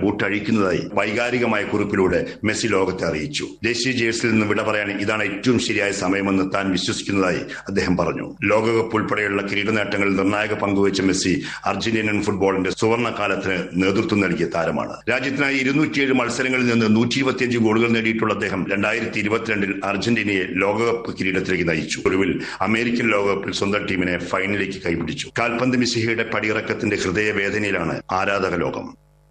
ബൂട്ടഴിക്കുന്നതായി വൈകാരികമായ കുറിപ്പിലൂടെ മെസ്സി ലോകത്തെ അറിയിച്ചു ദേശീയ ജേഴ്സിയിൽ നിന്ന് വിട പറയാൻ ഇതാണ് ഏറ്റവും ശരിയായ സമയമെന്ന് താൻ വിശ്വസിക്കുന്നതായി അദ്ദേഹം പറഞ്ഞു ലോകകപ്പ് ഉൾപ്പെടെയുള്ള കിരീട നേട്ടങ്ങളിൽ നിർണായക പങ്കുവച്ച മെസ്സി അർജന്റീനൻ ഫുട്ബോളിന്റെ സുവർണ്ണ കാലത്തിന് നേതൃത്വം നൽകിയ താരമാണ് രാജ്യത്തിനായി ഇരുന്നൂറ്റിയേഴ് മത്സരങ്ങളിൽ നിന്ന് നൂറ്റി ഇരുപത്തിയഞ്ച് ഗോളുകൾ നേടിയിട്ടുള്ള അദ്ദേഹം രണ്ടായിരത്തി ഇരുപത്തിരണ്ടിൽ അർജന്റീനയെ ലോകകപ്പ് കിരീടത്തിലേക്ക് നയിച്ചു ഒടുവിൽ അമേരിക്കൻ ലോകകപ്പിൽ സ്വന്തം ടീമിനെ ഫൈനലിലേക്ക് കൈപിടിച്ചു കാൽപന്ത് മിസിഹയുടെ പടിയിറക്കത്തിന്റെ ഹൃദയവേദനയിലാണ് ആരാധക ലോകം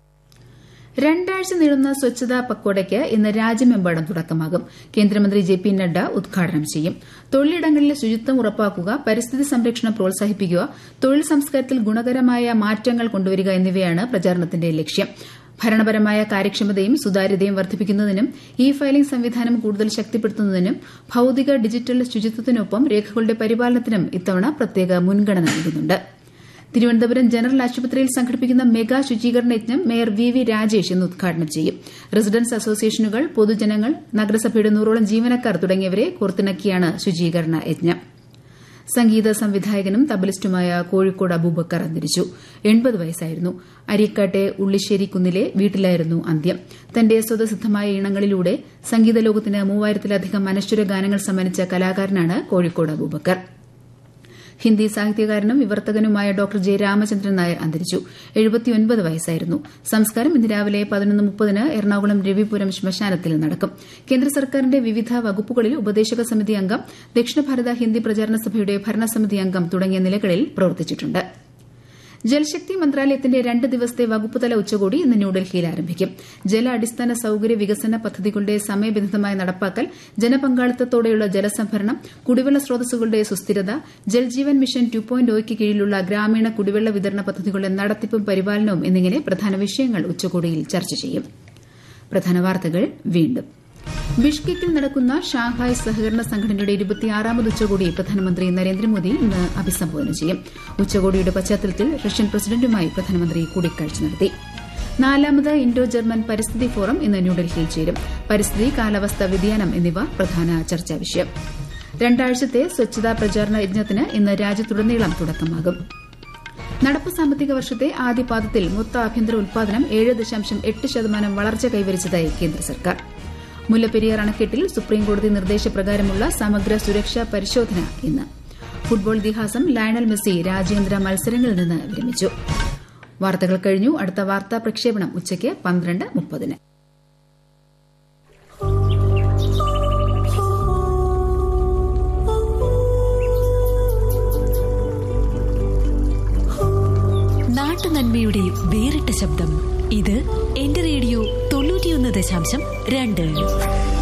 രണ്ടാഴ്ച നീളുന്ന സ്വച്ഛതാ പക്കോടയ്ക്ക് ഇന്ന് രാജ്യമെമ്പാടും തുടക്കമാകും കേന്ദ്രമന്ത്രി ജെ പി നഡ്ഡ ഉദ്ഘാടനം ചെയ്യും തൊഴിലിടങ്ങളിലെ ശുചിത്വം ഉറപ്പാക്കുക പരിസ്ഥിതി സംരക്ഷണം പ്രോത്സാഹിപ്പിക്കുക തൊഴിൽ സംസ്കാരത്തിൽ ഗുണകരമായ മാറ്റങ്ങൾ കൊണ്ടുവരിക എന്നിവയാണ് പ്രചാരണത്തിന്റെ ലക്ഷ്യം ഭരണപരമായ കാര്യക്ഷമതയും സുതാര്യതയും വർദ്ധിപ്പിക്കുന്നതിനും ഇ ഫയലിംഗ് സംവിധാനം കൂടുതൽ ശക്തിപ്പെടുത്തുന്നതിനും ഭൌതിക ഡിജിറ്റൽ ശുചിത്വത്തിനൊപ്പം രേഖകളുടെ പരിപാലനത്തിനും ഇത്തവണ പ്രത്യേക മുൻഗണന നൽകുന്നുണ്ട് തിരുവനന്തപുരം ജനറൽ ആശുപത്രിയിൽ സംഘടിപ്പിക്കുന്ന മെഗാ ശുചീകരണ യജ്ഞം മേയർ വി വി രാജേഷ് ഇന്ന് ഉദ്ഘാടനം ചെയ്യും റെസിഡൻസ് അസോസിയേഷനുകൾ പൊതുജനങ്ങൾ നഗരസഭയുടെ നൂറോളം ജീവനക്കാർ തുടങ്ങിയവരെ കോർത്തിണക്കിയാണ് ശുചീകരണ യജ്ഞം സംഗീത സംവിധായകനും തബലിസ്റ്റുമായ കോഴിക്കോട് അബൂബക്കർ അന്തരിച്ചു എൺപത് വയസ്സായിരുന്നു അരീക്കാട്ടെ ഉള്ളിശ്ശേരി കുന്നിലെ വീട്ടിലായിരുന്നു അന്ത്യം തന്റെ സ്വതസിദ്ധമായ ഇണങ്ങളിലൂടെ സംഗീത ലോകത്തിന് മൂവായിരത്തിലധികം അനശ്വര ഗാനങ്ങൾ സമ്മാനിച്ച കലാകാരനാണ് കോഴിക്കോട് അബൂബക്കർ ഹിന്ദി സാഹിത്യകാരനും വിവർത്തകനുമായ ഡോക്ടർ ജെ രാമചന്ദ്രൻ നായർ അന്തരിച്ചു എഴുപത്തിയൊൻപത് വയസ്സായിരുന്നു സംസ്കാരം ഇന്ന് രാവിലെ പതിനൊന്ന് മുപ്പതിന് എറണാകുളം രവിപുരം ശ്മശാനത്തിൽ നടക്കും കേന്ദ്ര സർക്കാരിന്റെ വിവിധ വകുപ്പുകളിൽ ഉപദേശക സമിതി അംഗം ദക്ഷിണ ഭാരത ഹിന്ദി പ്രചാരണ സഭയുടെ ഭരണസമിതി അംഗം തുടങ്ങിയ നിലകളിൽ പ്രവർത്തിച്ചിട്ടുണ്ട് ജൽശക്തി മന്ത്രാലയത്തിന്റെ രണ്ട് ദിവസത്തെ വകുപ്പുതല ഉച്ചകോടി ഇന്ന് ന്യൂഡൽഹിയിൽ ആരംഭിക്കും ജല അടിസ്ഥാന സൌകര്യ വികസന പദ്ധതികളുടെ സമയബന്ധിതമായ നടപ്പാക്കൽ ജനപങ്കാളിത്തത്തോടെയുള്ള ജലസംഭരണം കുടിവെള്ള സ്രോതസ്സുകളുടെ സുസ്ഥിരത ജൽജീവൻ മിഷൻ ടു പോയിന്റ് ഒയ്ക്ക് കീഴിലുള്ള ഗ്രാമീണ കുടിവെള്ള വിതരണ പദ്ധതികളുടെ നടത്തിപ്പും പരിപാലനവും എന്നിങ്ങനെ പ്രധാന വിഷയങ്ങൾ ഉച്ചകോടിയിൽ ചർച്ച ചെയ്യും പ്രധാന വാർത്തകൾ വീണ്ടും ബിഷ്കെക്കിൽ നടക്കുന്ന ഷാങ്ഹായ് സഹകരണ സംഘടനയുടെ ഇരുപത്തിയാറാമത് ഉച്ചകോടി പ്രധാനമന്ത്രി നരേന്ദ്രമോദി ഇന്ന് അഭിസംബോധന ചെയ്യും ഉച്ചകോടിയുടെ പശ്ചാത്തലത്തിൽ റഷ്യൻ പ്രസിഡന്റുമായി പ്രധാനമന്ത്രി കൂടിക്കാഴ്ച നടത്തി നാലാമത് ഇൻഡോ ജർമ്മൻ പരിസ്ഥിതി ഫോറം ഇന്ന് ന്യൂഡൽഹിയിൽ ചേരും പരിസ്ഥിതി കാലാവസ്ഥാ വ്യതിയാനം എന്നിവ പ്രധാന ചർച്ചാ വിഷയം രണ്ടാഴ്ചത്തെ സ്വച്ഛതാ പ്രചാരണ യജ്ഞത്തിന് ഇന്ന് രാജ്യത്തുടനീളം തുടക്കമാകും നടപ്പ് സാമ്പത്തിക വർഷത്തെ ആദ്യപാദത്തിൽ മൊത്ത ആഭ്യന്തര ഉൽപാദനം ഏഴ് ദശാംശം എട്ട് ശതമാനം വളർച്ച കൈവരിച്ചതായി കേന്ദ്ര സർക്കാർ മുല്ലപ്പെരിയാർ അണക്കെട്ടിൽ സുപ്രീംകോടതി നിർദ്ദേശപ്രകാരമുള്ള സമഗ്ര സുരക്ഷാ പരിശോധന ഇന്ന് ഫുട്ബോൾ ഇതിഹാസം ലയണൽ മെസ്സി രാജ്യാന്തര മത്സരങ്ങളിൽ നിന്ന് വിരമിച്ചു വാർത്തകൾ കഴിഞ്ഞു അടുത്ത വാർത്താ പ്രക്ഷേപണം ഉച്ചയ്ക്ക് പന്ത്രണ്ട് മുപ്പതിന് നാട്ടുനന്മയുടെ വേറിട്ട ശബ്ദം ഇത് എന്റെ റേഡിയോ തൊണ്ണൂറ്റിയൊന്ന് ദശാംശം രണ്ട്